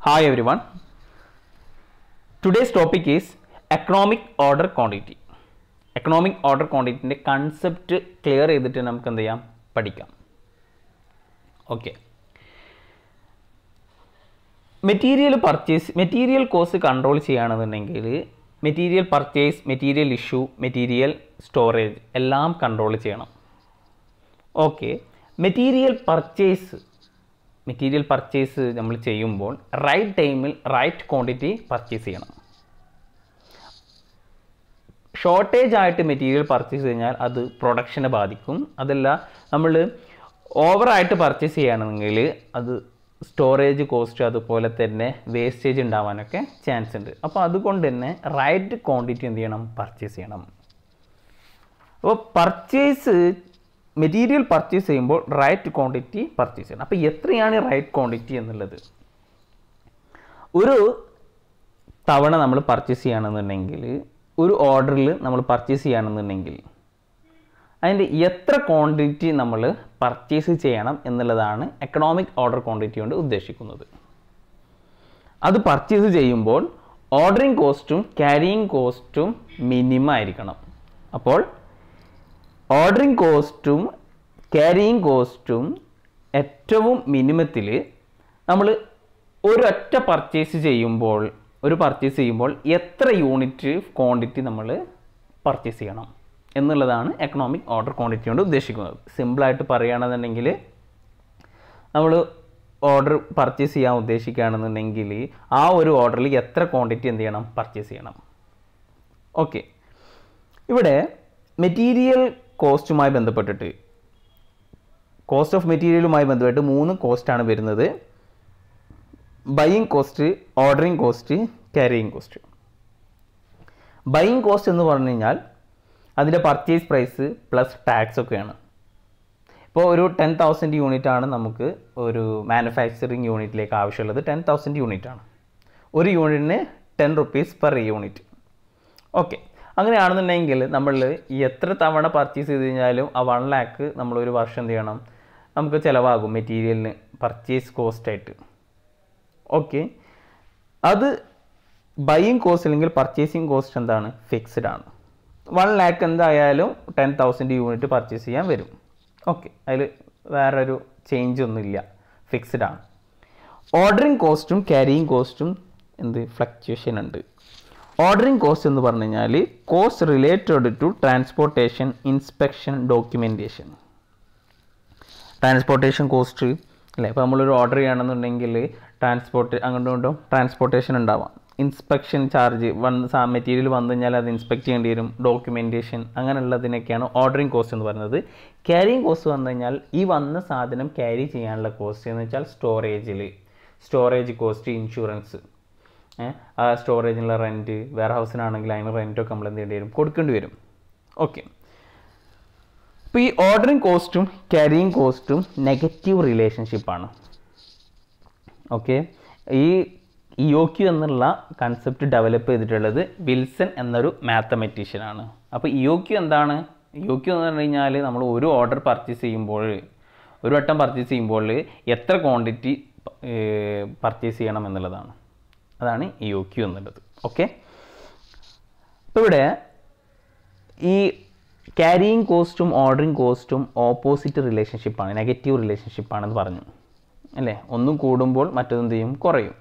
Hi everyone. Today's topic is economic order quantity. Economic order ക്വാണ്ടിറ്റിൻ്റെ concept clear ചെയ്തിട്ട് നമുക്ക് എന്ത് ചെയ്യാം പഠിക്കാം okay material purchase material cost control ചെയ്യുകയാണെന്നുണ്ടെങ്കിൽ material purchase material issue material storage എല്ലാം കൺട്രോൾ ചെയ്യണം okay material purchase material purchase നമ്മൾ ചെയ്യുമ്പോൾ റൈറ്റ് ടൈമിൽ റൈറ്റ് ക്വാണ്ടിറ്റി പർച്ചേസ് ചെയ്യണം ഷോർട്ടേജ് ആയിട്ട് മെറ്റീരിയൽ പർച്ചേസ് കഴിഞ്ഞാൽ അത് പ്രൊഡക്ഷനെ ബാധിക്കും അതല്ല നമ്മൾ ഓവറായിട്ട് പർച്ചേസ് ചെയ്യുകയാണെങ്കിൽ അത് സ്റ്റോറേജ് കോസ്റ്റ് അതുപോലെ തന്നെ വേസ്റ്റേജ് ഉണ്ടാവാനൊക്കെ ചാൻസ് ഉണ്ട് അപ്പോൾ അതുകൊണ്ട് തന്നെ റൈറ്റ് ക്വാണ്ടിറ്റി എന്ത് ചെയ്യണം പർച്ചേസ് ചെയ്യണം അപ്പോൾ പർച്ചേസ് മെറ്റീരിയൽ പർച്ചേസ് ചെയ്യുമ്പോൾ റൈറ്റ് ക്വാണ്ടിറ്റി പർച്ചേസ് ചെയ്യണം അപ്പോൾ എത്രയാണ് റൈറ്റ് ക്വാണ്ടിറ്റി എന്നുള്ളത് ഒരു തവണ നമ്മൾ പർച്ചേസ് ചെയ്യുകയാണെന്നുണ്ടെങ്കിൽ ഒരു ഓർഡറിൽ നമ്മൾ പർച്ചേസ് ചെയ്യുകയാണെന്നുണ്ടെങ്കിൽ അതിൻ്റെ എത്ര ക്വാണ്ടിറ്റി നമ്മൾ പർച്ചേസ് ചെയ്യണം എന്നുള്ളതാണ് എക്കണോമിക് ഓർഡർ ക്വാണ്ടിറ്റി കൊണ്ട് ഉദ്ദേശിക്കുന്നത് അത് പർച്ചേസ് ചെയ്യുമ്പോൾ ഓർഡറിങ് കോസ്റ്റും ക്യാരിയിങ് കോസ്റ്റും മിനിമം ആയിരിക്കണം അപ്പോൾ ഓർഡറിങ് കോസ്റ്റും ക്യാരിയിങ് കോസ്റ്റും ഏറ്റവും മിനിമത്തിൽ നമ്മൾ ഒരൊറ്റ പർച്ചേസ് ചെയ്യുമ്പോൾ ഒരു പർച്ചേസ് ചെയ്യുമ്പോൾ എത്ര യൂണിറ്റ് ക്വാണ്ടിറ്റി നമ്മൾ പർച്ചേസ് ചെയ്യണം എന്നുള്ളതാണ് എക്കണോമിക് ഓർഡർ ക്വാണ്ടിറ്റി കൊണ്ട് ഉദ്ദേശിക്കുന്നത് സിമ്പിളായിട്ട് പറയുകയാണെന്നുണ്ടെങ്കിൽ നമ്മൾ ഓർഡർ പർച്ചേസ് ചെയ്യാൻ ഉദ്ദേശിക്കുകയാണെന്നുണ്ടെങ്കിൽ ആ ഒരു ഓർഡറിൽ എത്ര ക്വാണ്ടിറ്റി എന്ത് ചെയ്യണം പർച്ചേസ് ചെയ്യണം ഓക്കെ ഇവിടെ മെറ്റീരിയൽ കോസ്റ്റുമായി ബന്ധപ്പെട്ടിട്ട് കോസ്റ്റ് ഓഫ് മെറ്റീരിയലുമായി ബന്ധപ്പെട്ട് മൂന്ന് കോസ്റ്റാണ് വരുന്നത് buying cost ordering cost carrying cost buying cost എന്ന് പറഞ്ഞു കഴിഞ്ഞാൽ അതിൻ്റെ പർച്ചേസ് പ്രൈസ് പ്ലസ് ടാക്സ് ഒക്കെയാണ് ഇപ്പോൾ ഒരു ടെൻ തൗസൻഡ് യൂണിറ്റ് ആണ് നമുക്ക് ഒരു മാനുഫാക്ചറിങ് യൂണിറ്റിലേക്ക് ആവശ്യമുള്ളത് ടെൻ തൗസൻഡ് യൂണിറ്റ് ആണ് ഒരു യൂണിറ്റിന് ten rupees per unit okay അങ്ങനെയാണെന്നുണ്ടെങ്കിൽ നമ്മൾ എത്ര തവണ പർച്ചേസ് ചെയ്ത് കഴിഞ്ഞാലും ആ വൺ ലാക്ക് നമ്മൾ ഒരു വർഷം എന്ത് ചെയ്യണം നമുക്ക് ചിലവാകും മെറ്റീരിയലിന് പർച്ചേസ് കോസ്റ്റായിട്ട് ഓക്കെ അത് ബൈയിങ് കോസ്റ്റ് അല്ലെങ്കിൽ പർച്ചേസിങ് കോസ്റ്റ് എന്താണ് ഫിക്സ്ഡ് ആണ് വൺ ലാക്ക് എന്തായാലും ടെൻ തൗസൻഡ് യൂണിറ്റ് പർച്ചേസ് ചെയ്യാൻ വരും ഓക്കെ അതിൽ വേറൊരു ചേഞ്ച് ഒന്നുമില്ല ഫിക്സ്ഡ് ആണ് ഓർഡറിങ് കോസ്റ്റും ക്യാരിയിങ് കോസ്റ്റും എന്ത് ഫ്ലക്ച്വേഷൻ ഉണ്ട് ഓർഡറിങ് കോസ്റ്റ് എന്ന് പറഞ്ഞു കഴിഞ്ഞാൽ cost related to transportation inspection documentation transportation cost അല്ലേ ഇപ്പോൾ നമ്മളൊരു ഓർഡർ ചെയ്യണമെന്നുണ്ടെങ്കിൽ ട്രാൻസ്പോർട്ട് അങ്ങോട്ടും ഇങ്ങോട്ടും ട്രാൻസ്പോർട്ടേഷൻ ഉണ്ടാവാം ഇൻസ്പെക്ഷൻ ചാർജ് വന്ന് സാ മെറ്റീരിയൽ വന്നു കഴിഞ്ഞാൽ അത് ഇൻസ്പെക്ട് ചെയ്യേണ്ടി വരും ഡോക്യുമെൻറ്റേഷൻ അങ്ങനെയുള്ളതിനൊക്കെയാണ് ഓർഡറിങ് കോസ്റ്റ് എന്ന് പറയുന്നത് ക്യാരിയിങ് കോസ്റ്റ് വന്നു കഴിഞ്ഞാൽ ഈ വന്ന സാധനം ക്യാരി ചെയ്യാനുള്ള കോസ്റ്റ് എന്ന് വെച്ചാൽ സ്റ്റോറേജിൽ സ്റ്റോറേജ് കോസ്റ്റ് ഇൻഷുറൻസ് ആ സ്റ്റോറേജിനുള്ള റെൻറ്റ് വെയർ ഹൗസിനാണെങ്കിൽ അതിന് റെൻറ്റൊക്കെ നമ്മൾ എന്ത് ചെയ്യേണ്ടി വരും കൊടുക്കേണ്ടി വരും ഓക്കെ അപ്പോൾ ഈ ഓർഡറിങ് കോസ്റ്റും ക്യാരിയിങ് കോസ്റ്റും നെഗറ്റീവ് റിലേഷൻഷിപ്പാണ് ഓക്കെ ഈ ഇയോക്യു എന്നുള്ള കൺസെപ്റ്റ് ഡെവലപ്പ് ചെയ്തിട്ടുള്ളത് വിൽസൺ എന്നൊരു മാത്തമെറ്റീഷ്യനാണ് അപ്പോൾ ഇയോക്യു എന്താണ് ഇയോക്യു എന്ന് പറഞ്ഞു കഴിഞ്ഞാൽ നമ്മൾ ഒരു ഓർഡർ പർച്ചേസ് ചെയ്യുമ്പോൾ ഒരു വട്ടം പർച്ചേസ് ചെയ്യുമ്പോൾ എത്ര ക്വാണ്ടിറ്റി പർച്ചേസ് ചെയ്യണം എന്നുള്ളതാണ് അതാണ് ഇയോക്യു എന്നുള്ളത് ഓക്കെ അപ്പോൾ ഇവിടെ ഈ ക്യാരിയിങ് കോസ്റ്റും ഓർഡറിങ് കോസ്റ്റും ഓപ്പോസിറ്റ് റിലേഷൻഷിപ്പാണ് നെഗറ്റീവ് റിലേഷൻഷിപ്പാണെന്ന് പറഞ്ഞു അല്ലേ ഒന്നും കൂടുമ്പോൾ മറ്റൊന്നും ചെയ്യും കുറയും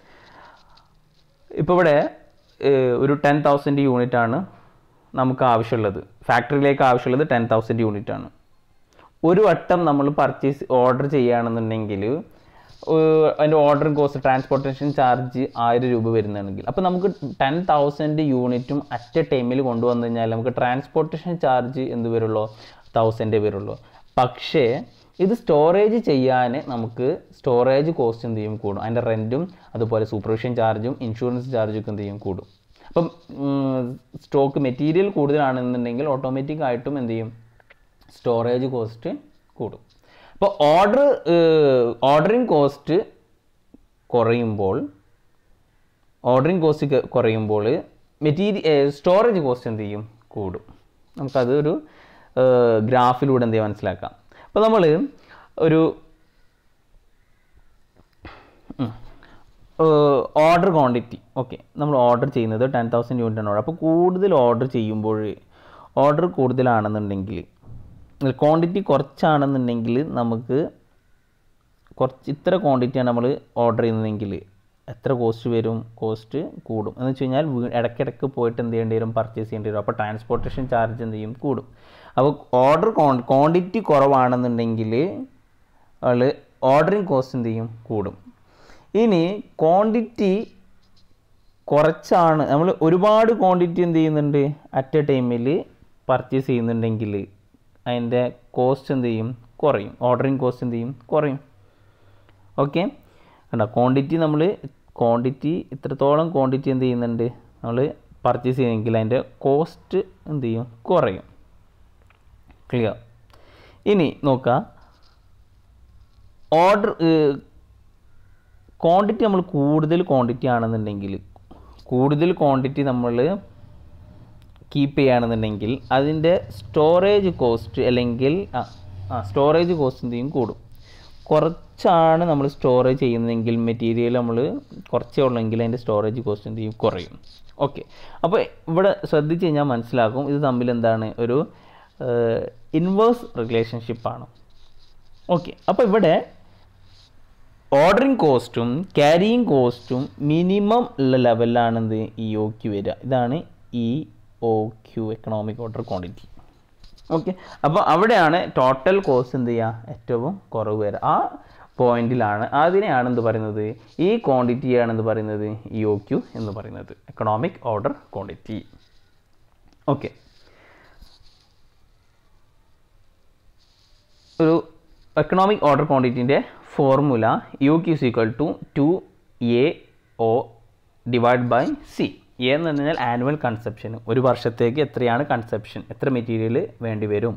ഇപ്പോൾ ഇവിടെ ഒരു ടെൻ തൗസൻഡ് യൂണിറ്റ് ആണ് നമുക്ക് ആവശ്യമുള്ളത് ഫാക്ടറിയിലേക്ക് ആവശ്യമുള്ളത് ടെൻ തൗസൻഡ് യൂണിറ്റ് ആണ് ഒരു വട്ടം നമ്മൾ പർച്ചേസ് ഓർഡർ ചെയ്യുകയാണെന്നുണ്ടെങ്കിൽ അതിൻ്റെ ഓർഡർ കോസ്റ്റ് ട്രാൻസ്പോർട്ടേഷൻ ചാർജ് ആയിരം രൂപ വരുന്നതാണെങ്കിൽ അപ്പോൾ നമുക്ക് ടെൻ തൗസൻഡ് യൂണിറ്റും അറ്റ് എ ടൈമിൽ കൊണ്ടുവന്നു കഴിഞ്ഞാൽ നമുക്ക് ട്രാൻസ്പോർട്ടേഷൻ ചാർജ് എന്ത് വരുള്ളൂ തൗസൻഡേ വരുള്ളൂ പക്ഷേ ഇത് സ്റ്റോറേജ് ചെയ്യാൻ നമുക്ക് സ്റ്റോറേജ് കോസ്റ്റ് എന്ത് ചെയ്യും കൂടും അതിൻ്റെ റെൻറ്റും അതുപോലെ സൂപ്പർവിഷൻ ചാർജും ഇൻഷുറൻസ് ചാർജും ഒക്കെ എന്ത് ചെയ്യും കൂടും അപ്പം സ്റ്റോക്ക് മെറ്റീരിയൽ കൂടുതലാണെന്നുണ്ടെങ്കിൽ ഓട്ടോമാറ്റിക് ആയിട്ടും എന്ത് ചെയ്യും സ്റ്റോറേജ് കോസ്റ്റ് കൂടും അപ്പോൾ ഓർഡർ ഓർഡറിങ് കോസ്റ്റ് കുറയുമ്പോൾ ഓർഡറിങ് കോസ്റ്റ് കുറയുമ്പോൾ മെറ്റീരിയൽ സ്റ്റോറേജ് കോസ്റ്റ് എന്ത് ചെയ്യും കൂടും നമുക്കതൊരു ഗ്രാഫിലൂടെ എന്ത് ചെയ്യാൻ മനസ്സിലാക്കാം അപ്പോൾ നമ്മൾ ഒരു ഓർഡർ ക്വാണ്ടിറ്റി ഓക്കെ നമ്മൾ ഓർഡർ ചെയ്യുന്നത് ടെൻ തൗസൻഡ് യൂണിറ്റ് ആണ് ഓർഡർ അപ്പോൾ കൂടുതൽ ഓർഡർ ചെയ്യുമ്പോൾ ഓർഡർ കൂടുതലാണെന്നുണ്ടെങ്കിൽ ക്വാണ്ടിറ്റി കുറച്ചാണെന്നുണ്ടെങ്കിൽ നമുക്ക് കുറച്ച് ഇത്ര ക്വാണ്ടിറ്റിയാണ് നമ്മൾ ഓർഡർ ചെയ്യുന്നതെങ്കിൽ എത്ര കോസ്റ്റ് വരും കോസ്റ്റ് കൂടും എന്ന് വെച്ച് കഴിഞ്ഞാൽ വീ- ഇടയ്ക്കിടയ്ക്ക് പോയിട്ട് എന്ത് ചെയ്യേണ്ടി വരും പർച്ചേസ് ചെയ്യേണ്ടി വരും അപ്പോൾ ട്രാൻസ്പോർട്ടേഷൻ ചാർജ് എന്ത് ചെയ്യും കൂടും അപ്പോൾ ഓർഡർ ക്വാണ്ടിറ്റി കുറവാണെന്നുണ്ടെങ്കിൽ ആൾ ഓർഡറിങ് കോസ്റ്റ് എന്ത് ചെയ്യും കൂടും ഇനി ക്വാണ്ടിറ്റി കുറച്ചാണ് നമ്മൾ ഒരുപാട് ക്വാണ്ടിറ്റി എന്ത് ചെയ്യുന്നുണ്ട് അറ്റ് എ ടൈമിൽ പർച്ചേസ് ചെയ്യുന്നുണ്ടെങ്കിൽ അതിൻ്റെ കോസ്റ്റ് എന്ത് ചെയ്യും കുറയും ഓർഡറിങ് കോസ്റ്റ് എന്ത് ചെയ്യും കുറയും ഓക്കെ കണ്ടോ ക്വാണ്ടിറ്റി നമ്മൾ ക്വാണ്ടിറ്റി ഇത്രത്തോളം ക്വാണ്ടിറ്റി എന്ത് ചെയ്യുന്നുണ്ട് നമ്മൾ പർച്ചേസ് ചെയ്യുമെങ്കിൽ അതിൻ്റെ കോസ്റ്റ് എന്ത് ചെയ്യും കുറയും ക്ലിയർ ഇനി നോക്കുക ഓർഡർ ക്വാണ്ടിറ്റി നമ്മൾ കൂടുതൽ ക്വാണ്ടിറ്റി ആണെന്നുണ്ടെങ്കിൽ കൂടുതൽ ക്വാണ്ടിറ്റി നമ്മൾ കീപ്പ് ചെയ്യുകയാണെന്നുണ്ടെങ്കിൽ അതിൻ്റെ സ്റ്റോറേജ് കോസ്റ്റ് അല്ലെങ്കിൽ ആ ആ സ്റ്റോറേജ് കോസ്റ്റ് എന്ത് ചെയ്യും കൂടും കുറച്ചാണ് നമ്മൾ സ്റ്റോറേജ് ചെയ്യുന്നതെങ്കിൽ മെറ്റീരിയൽ നമ്മൾ കുറച്ചേ ഉള്ളെങ്കിൽ അതിൻ്റെ സ്റ്റോറേജ് കോസ്റ്റ് എന്ത് ചെയ്യും കുറയും ഓക്കെ അപ്പോൾ ഇവിടെ ശ്രദ്ധിച്ച് കഴിഞ്ഞാൽ മനസ്സിലാക്കും ഇത് തമ്മിൽ എന്താണ് ഒരു ഇൻവേഴ്സ് റിലേഷൻഷിപ്പാണ് ഓക്കെ അപ്പോൾ ഇവിടെ ഓർഡറിങ് കോസ്റ്റും ക്യാരിയിങ് കോസ്റ്റും മിനിമം ഉള്ള ലെവലിലാണ് എന്ത് ഇ ഒ ക്യു വരിക ഇതാണ് E O Q economic order quantity okay അപ്പോൾ അവിടെയാണ് ടോട്ടൽ കോസ്റ്റ് എന്ത് ചെയ്യുക ഏറ്റവും കുറവ് വരിക ആ പോയിന്റിലാണ് അതിനെയാണ് എന്ത് പറയുന്നത് ഈ ക്വാണ്ടിറ്റിയാണ് എന്ത് പറയുന്നത് ഇ ഒ ക്യു എന്ന് പറയുന്നത് എക്കണോമിക് ഓർഡർ ക്വാണ്ടിറ്റി ഓക്കെ ഒരു എക്കണോമിക് ഓർഡർ ക്വാണ്ടിറ്റീൻ്റെ formula U Q equal to two A O divide by C A എന്ന് പറഞ്ഞാൽ ആനുവൽ കൺസെപ്ഷൻ ഒരു വർഷത്തേക്ക് എത്രയാണ് കൺസെപ്ഷൻ എത്ര മെറ്റീരിയൽ വേണ്ടി വരും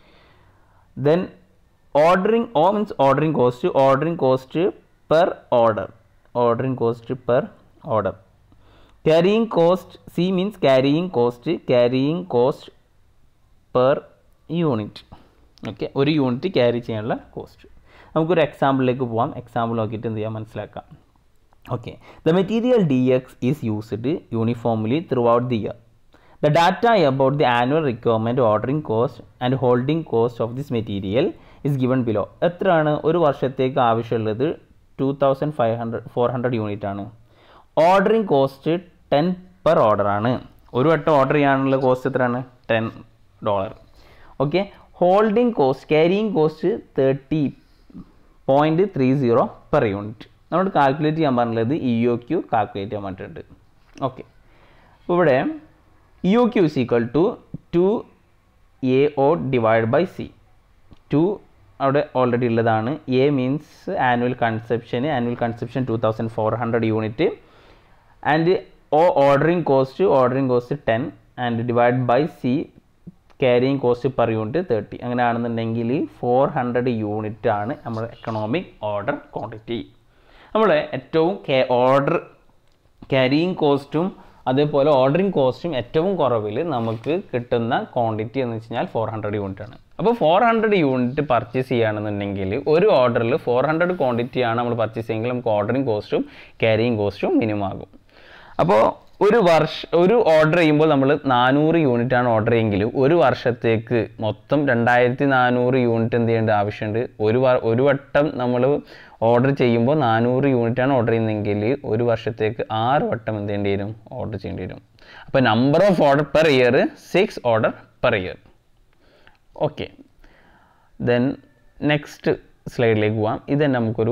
then ordering O means ordering cost ordering cost per order ordering cost per order carrying cost C means carrying cost carrying cost per unit okay ഒരു unit carry ചെയ്യാനുള്ള cost നമുക്കൊരു എക്സാമ്പിളിലേക്ക് പോവാം എക്സാമ്പിൾ നോക്കിയിട്ട് എന്ത് ചെയ്യാം മനസ്സിലാക്കാം okay the material D X is used uniformly throughout the year the data about the annual requirement ordering cost and holding cost of this material is given below എത്രയാണ് ഒരു വർഷത്തേക്ക് ആവശ്യമുള്ളത് two thousand five hundred four hundred unit ആണ് ordering cost ten per order ആണ് ഒരു വട്ടം order ചെയ്യാനുള്ള cost എത്രയാണ് ten dollar okay holding cost carrying cost thirty point three zero per unit നമ്മൾ കാൽക്കുലേറ്റ് ചെയ്യാൻ പറഞ്ഞുള്ളത് ഇ ഒ ക്യു കാൽക്കുലേറ്റ് ചെയ്യാൻ പറ്റുന്നുണ്ട് ഓക്കെ ഇവിടെ E O Q is equal to two A O divide by C two അവിടെ already ഉള്ളതാണ് A means annual conception annual consumption two thousand four hundred unit and O ordering cost ordering cost ten and divide by C carrying cost per unit thirty അങ്ങനെയാണെന്നുണ്ടെങ്കിൽ four hundred unit ആണ് നമ്മുടെ economic order quantity നമ്മൾ ഏറ്റവും order carrying കോസ്റ്റും അതേപോലെ ordering കോസ്റ്റും ഏറ്റവും കുറവിൽ നമുക്ക് കിട്ടുന്ന ക്വാണ്ടിറ്റി എന്ന് വെച്ച് കഴിഞ്ഞാൽ ഫോർ ഹൺഡ്രഡ് യൂണിറ്റ് ആണ് അപ്പോൾ ഫോർ ഹൺഡ്രഡ് യൂണിറ്റ് പർച്ചേസ് ചെയ്യുകയാണെന്നുണ്ടെങ്കിൽ ഒരു ഓർഡറിൽ ഫോർ ഹൺഡ്രഡ് ക്വാണ്ടിറ്റിയാണ് നമ്മൾ പർച്ചേസ് ചെയ്യുമെങ്കിൽ നമുക്ക് ഓർഡറിംഗ് കോസ്റ്റും ക്യാരിയിങ് കോസ്റ്റും മിനിമം ആകും അപ്പോൾ ഒരു വർഷ ഒരു ഓർഡർ ചെയ്യുമ്പോൾ നമ്മൾ നാനൂറ് യൂണിറ്റ് ആണ് ഓർഡർ ചെയ്യുമെങ്കിൽ ഒരു വർഷത്തേക്ക് മൊത്തം രണ്ടായിരത്തി നാനൂറ് യൂണിറ്റ് എന്ത് ചെയ്യേണ്ട ആവശ്യമുണ്ട് ഒരു വ ഒരു വട്ടം നമ്മൾ ഓർഡർ ചെയ്യുമ്പോൾ നാനൂറ് യൂണിറ്റ് ആണ് ഓർഡർ ചെയ്യുന്നതെങ്കിൽ ഒരു വർഷത്തേക്ക് ആറ് വട്ടം എന്ത് ചെയ്യേണ്ടി വരും ഓർഡർ ചെയ്യേണ്ടി വരും അപ്പോൾ number of order per year six order per year okay then next സ്ലൈഡിലേക്ക് പോവാം ഇത് തന്നെ നമുക്കൊരു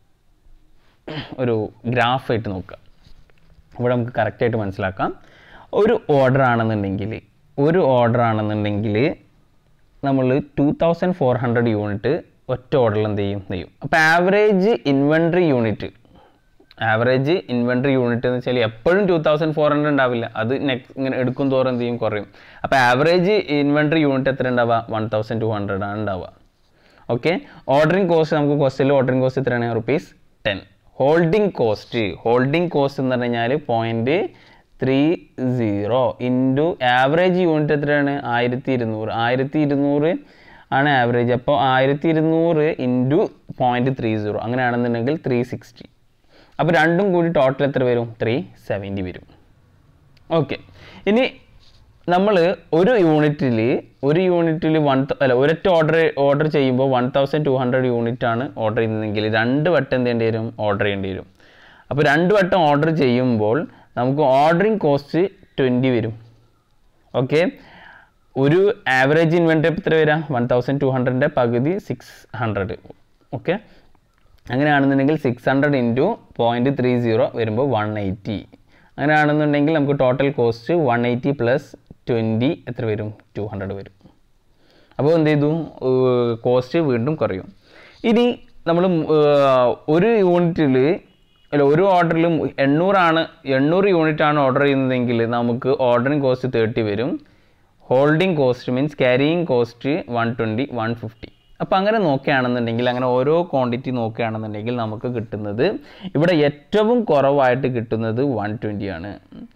ഒരു ഗ്രാഫായിട്ട് നോക്കാം ഇവിടെ നമുക്ക് കറക്റ്റായിട്ട് മനസ്സിലാക്കാം ഒരു ഓർഡർ ആണെന്നുണ്ടെങ്കിൽ ഒരു ഓർഡർ ആണെന്നുണ്ടെങ്കിൽ നമ്മൾ two thousand four hundred unit ഒറ്റ ഓർഡറിൽ എന്ത് ചെയ്യും ചെയ്യും അപ്പോൾ average inventory unit average inventory unit എന്ന് വെച്ചാൽ എപ്പോഴും ടു തൗസൻഡ് ഫോർ ഹൺഡ്രഡ് ഉണ്ടാവില്ല അത് നെക്സ്റ്റ് ഇങ്ങനെ എടുക്കും തോറും എന്ത് ചെയ്യും കുറയും അപ്പോൾ ആവറേജ് ഇൻവെൻട്രി യൂണിറ്റ് എത്ര ഉണ്ടാവുക വൺ തൗസൻഡ് ടു ഹൺഡ്രഡ് ആണ് ഉണ്ടാവുക ഓക്കെ ഓർഡറിംഗ് കോസ്റ്റ് നമുക്ക് കോസ്റ്റിൽ ഓർഡറിംഗ് കോസ്റ്റ് എത്രയാണ് rupees ten holding cost holding cost എന്ന് പറഞ്ഞു കഴിഞ്ഞാൽ point three zero into average unit എത്രയാണ് ആയിരത്തി ഇരുന്നൂറ് ആയിരത്തി ഇരുന്നൂറ് ആണ് ആവറേജ് അപ്പോൾ ആയിരത്തി ഇരുന്നൂറ് ഇൻറ്റു പോയിൻറ്റ് ത്രീ സീറോ അങ്ങനെയാണെന്നുണ്ടെങ്കിൽ ത്രീ സിക്സ്റ്റി അപ്പോൾ രണ്ടും കൂടി ടോട്ടൽ എത്ര വരും ത്രീ സെവൻറ്റി വരും ഓക്കെ ഇനി നമ്മൾ ഒരു യൂണിറ്റിൽ ഒരു യൂണിറ്റിൽ വൺ അല്ല ഒരൊറ്റ ഓർഡർ ഓർഡർ ചെയ്യുമ്പോൾ one thousand two hundred unit ആണ് ഓർഡർ ചെയ്യുന്നതെങ്കിൽ രണ്ട് വട്ടം എന്ത് ചെയ്യേണ്ടി വരും ഓർഡർ ചെയ്യേണ്ടി വരും അപ്പോൾ രണ്ട് വട്ടം ഓർഡർ ചെയ്യുമ്പോൾ നമുക്ക് ഓർഡറിങ് കോസ്റ്റ് ട്വൻറ്റി വരും ഓക്കെ ഒരു ആവറേജ് ഇൻവെൻറ്ററി എത്ര വരാം വൺ തൗസൻഡ് ടു ഹൺഡ്രഡിൻ്റെ പകുതി സിക്സ് ഹൺഡ്രഡ് ഓക്കെ അങ്ങനെയാണെന്നുണ്ടെങ്കിൽ six hundred into point three zero വരുമ്പോൾ വൺ എയ്റ്റി അങ്ങനെയാണെന്നുണ്ടെങ്കിൽ നമുക്ക് total cost one eighty plus twenty എത്ര വരും ടു ഹൺഡ്രഡ് വരും അപ്പോൾ എന്ത് ചെയ്തു കോസ്റ്റ് വീണ്ടും കുറയും ഇനി നമ്മൾ ഒരു യൂണിറ്റിൽ അല്ല ഒരു ഓർഡറിൽ എണ്ണൂറാണ് എണ്ണൂറ് യൂണിറ്റ് ആണ് ഓർഡർ ചെയ്യുന്നതെങ്കിൽ നമുക്ക് ഓർഡറിങ് കോസ്റ്റ് തേർട്ടി വരും holding cost means carrying cost one twenty one fifty അപ്പോൾ അങ്ങനെ നോക്കുകയാണെന്നുണ്ടെങ്കിൽ അങ്ങനെ ഓരോ ക്വാണ്ടിറ്റി നോക്കുകയാണെന്നുണ്ടെങ്കിൽ നമുക്ക് കിട്ടുന്നത് ഇവിടെ ഏറ്റവും കുറവായിട്ട് കിട്ടുന്നത് വൺ ട്വൻറ്റി ആണ്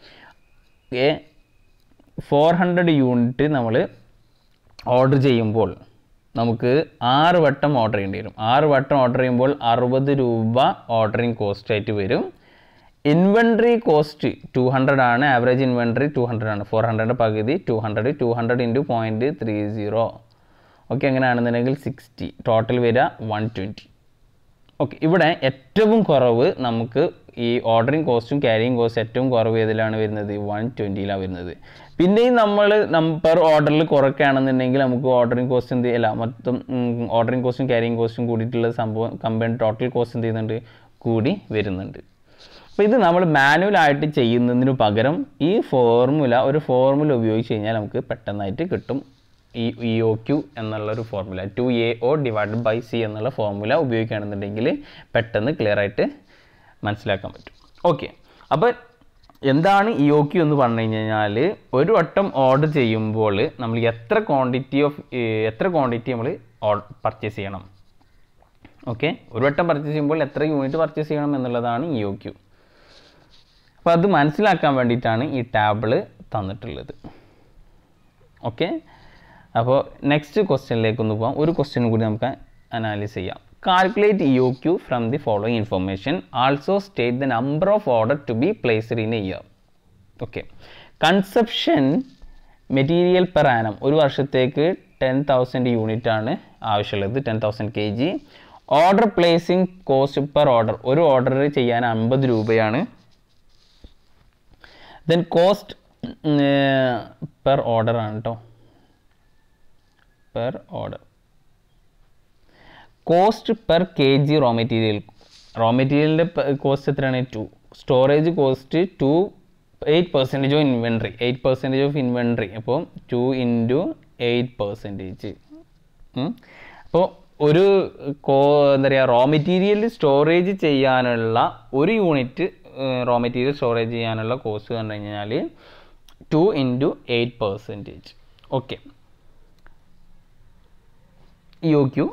ഓക്കെ ഫോർ ഹൺഡ്രഡ് യൂണിറ്റ് നമ്മൾ ഓർഡർ ചെയ്യുമ്പോൾ നമുക്ക് ആറ് വട്ടം ഓർഡർ ചെയ്യേണ്ടി വരും ആറ് വട്ടം ഓർഡർ ചെയ്യുമ്പോൾ അറുപത് രൂപ ഓർഡറിങ് കോസ്റ്റ് ആയിട്ട് വരും ഇൻവെൻട്രി കോസ്റ്റ് ടു ഹൺഡ്രഡ് ആണ് ആവറേജ് ഇൻവെൻട്രി ടു ഹൺഡ്രഡ് ആണ് ഫോർ ഹൺഡ്രഡ് പകുതി two hundred two hundred into point three zero okay എങ്ങനെയാണെന്നുണ്ടെങ്കിൽ സിക്സ്റ്റി ടോട്ടൽ വരിക വൺ ട്വൻറ്റി ഓക്കെ ഇവിടെ ഏറ്റവും കുറവ് നമുക്ക് ഈ ഓർഡറിങ് കോസ്റ്റും ക്യാരിയിങ് കോസ്റ്റ് ഏറ്റവും കുറവ് ഏതിലാണ് വരുന്നത് വൺ ട്വൻറ്റിയിലാണ് വരുന്നത് പിന്നെയും നമ്മൾ പെർ ഓർഡറിൽ കുറയ്ക്കുകയാണെന്നുണ്ടെങ്കിൽ നമുക്ക് ഓർഡറിങ് കോസ്റ്റ് എന്ത് അല്ല മൊത്തം ഓർഡറിങ് കോസ്റ്റും ക്യാരിയിങ് കോസ്റ്റും കൂടിയിട്ടുള്ള സംഭവം കമ്പൈൻഡ് ടോട്ടൽ കോസ്റ്റ് എന്ത് ചെയ്യുന്നുണ്ട് കൂടി വരുന്നുണ്ട് അപ്പോൾ ഇത് നമ്മൾ മാനുവലായിട്ട് ചെയ്യുന്നതിന് പകരം ഈ ഫോർമുല ഒരു ഫോർമുല ഉപയോഗിച്ച് കഴിഞ്ഞാൽ നമുക്ക് പെട്ടെന്നായിട്ട് കിട്ടും ഈ ഇ ഒ ക്യു എന്നുള്ളൊരു formula two A O divide by C എന്നുള്ള ഫോർമുല ഉപയോഗിക്കുകയാണെന്നുണ്ടെങ്കിൽ പെട്ടെന്ന് ക്ലിയർ ആയിട്ട് മനസ്സിലാക്കാൻ പറ്റും ഓക്കെ അപ്പോൾ എന്താണ് ഇ ഒ ക്യു എന്ന് പറഞ്ഞു കഴിഞ്ഞാൽ ഒരു വട്ടം ഓർഡർ ചെയ്യുമ്പോൾ നമ്മൾ എത്ര ക്വാണ്ടിറ്റി ഓഫ് എത്ര ക്വാണ്ടിറ്റി നമ്മൾ പർച്ചേസ് ചെയ്യണം ഓക്കെ ഒരു വട്ടം പർച്ചേസ് ചെയ്യുമ്പോൾ എത്ര യൂണിറ്റ് പർച്ചേസ് ചെയ്യണം എന്നുള്ളതാണ് ഇ ഒ ക്യു അപ്പോൾ അത് മനസ്സിലാക്കാൻ വേണ്ടിയിട്ടാണ് ഈ ടാബിള് തന്നിട്ടുള്ളത് ഓക്കെ അപ്പോൾ നെക്സ്റ്റ് ക്വസ്റ്റ്യനിലേക്ക് ഒന്ന് പോകാം ഒരു ക്വസ്റ്റ്യൻ കൂടി നമുക്ക് അനാലിസ് ചെയ്യാം calculate E O Q from the following information also state the number of order to be placed in a year okay consumption material per annum ഒരു വർഷത്തേക്ക് ടെൻ തൗസൻഡ് യൂണിറ്റ് ആണ് ആവശ്യമുള്ളത് ten thousand K G order placing cost per order ഒരു order ചെയ്യാൻ അമ്പത് രൂപയാണ് then cost per order ആണ് കേട്ടോ per order cost per K G raw material raw മെറ്റീരിയലിൻ്റെ കോസ്റ്റ് എത്രയാണ് two storage cost two eight percentage of inventory eight percentage of inventory അപ്പോൾ two into eight percentage അപ്പോൾ ഒരു കോ എന്താ പറയുക റോ മെറ്റീരിയൽ സ്റ്റോറേജ് ചെയ്യാനുള്ള ഒരു യൂണിറ്റ് റോ മെറ്റീരിയൽ സ്റ്റോറേജ് ചെയ്യാനുള്ള കോസ്റ്റ് പറഞ്ഞു കഴിഞ്ഞാൽ two into eight percentage okay E O Q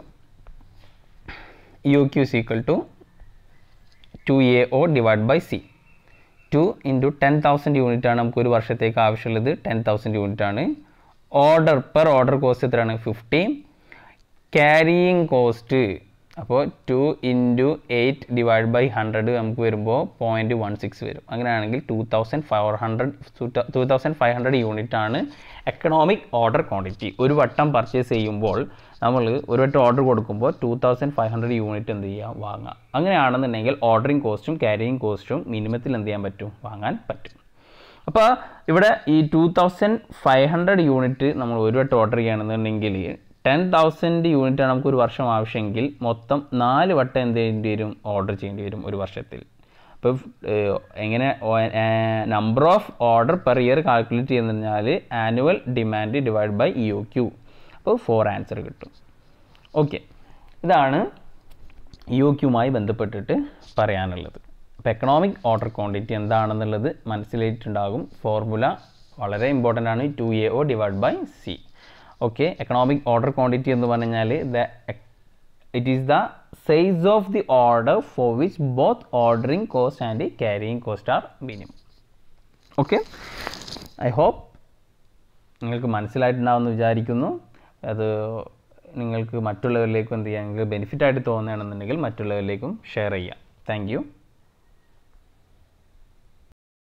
E O Q is equal to two A O divide by C two into ten thousand unit ആണ് നമുക്ക് ഒരു വർഷത്തേക്ക് ആവശ്യമുള്ളത് ടെൻ തൗസൻഡ് യൂണിറ്റ് ആണ് order per order cost എത്രയാണ് fifty carrying cost അപ്പോൾ two into eight divide by hundred നമുക്ക് വരുമ്പോൾ പോയിൻറ്റ് വൺ സിക്സ് വരും അങ്ങനെയാണെങ്കിൽ two thousand five hundred two thousand five hundred unit ആണ് എക്കണോമിക് ഓർഡർ ക്വാണ്ടിറ്റി ഒരു വട്ടം പർച്ചേസ് ചെയ്യുമ്പോൾ നമ്മൾ ഒരു വട്ടം ഓർഡർ കൊടുക്കുമ്പോൾ two thousand five hundred unit എന്ത് ചെയ്യുക വാങ്ങാം അങ്ങനെയാണെന്നുണ്ടെങ്കിൽ ഓർഡറിങ് കോസ്റ്റും ക്യാരിയിങ് കോസ്റ്റും മിനിമത്തിൽ എന്ത് ചെയ്യാൻ പറ്റും വാങ്ങാൻ പറ്റും അപ്പോൾ ഇവിടെ ഈ two thousand five hundred unit നമ്മൾ ഒരു വട്ടം ഓർഡർ ചെയ്യുകയാണെന്നുണ്ടെങ്കിൽ ടെൻ തൗസൻഡ് യൂണിറ്റ് നമുക്ക് ഒരു വർഷം ആവശ്യമെങ്കിൽ മൊത്തം നാല് വട്ടം എന്ത് ചെയ്യേണ്ടി വരും ഓർഡർ ചെയ്യേണ്ടി വരും ഒരു വർഷത്തിൽ അപ്പോൾ എങ്ങനെ number of order per year calculate ചെയ്യുന്ന കഴിഞ്ഞാൽ annual demand divide by E O Q അപ്പോൾ ഫോർ ആൻസർ കിട്ടും ഓക്കെ ഇതാണ് ഇ ഒ ക്യുമായി ബന്ധപ്പെട്ടിട്ട് പറയാനുള്ളത് അപ്പോൾ എക്കണോമിക് ഓർഡർ ക്വാണ്ടിറ്റി എന്താണെന്നുള്ളത് മനസ്സിലായിട്ടുണ്ടാകും ഫോർമുല വളരെ ഇമ്പോർട്ടൻ്റ് ആണ് two A O divide by C okay economic order quantity എന്ന് പറഞ്ഞാൽ the it is the size of the order for which both ordering cost and carrying cost are minimum okay I hope നിങ്ങൾക്ക് മനസ്സിലായിട്ടുണ്ടാവുമെന്ന് വിചാരിക്കുന്നു അത് നിങ്ങൾക്ക് മറ്റുള്ളവരിലേക്കും എന്ത് ചെയ്യാം നിങ്ങൾക്ക് ബെനിഫിറ്റ് ആയിട്ട് തോന്നുകയാണെന്നുണ്ടെങ്കിൽ മറ്റുള്ളവരിലേക്കും ഷെയർ ചെയ്യാം താങ്ക്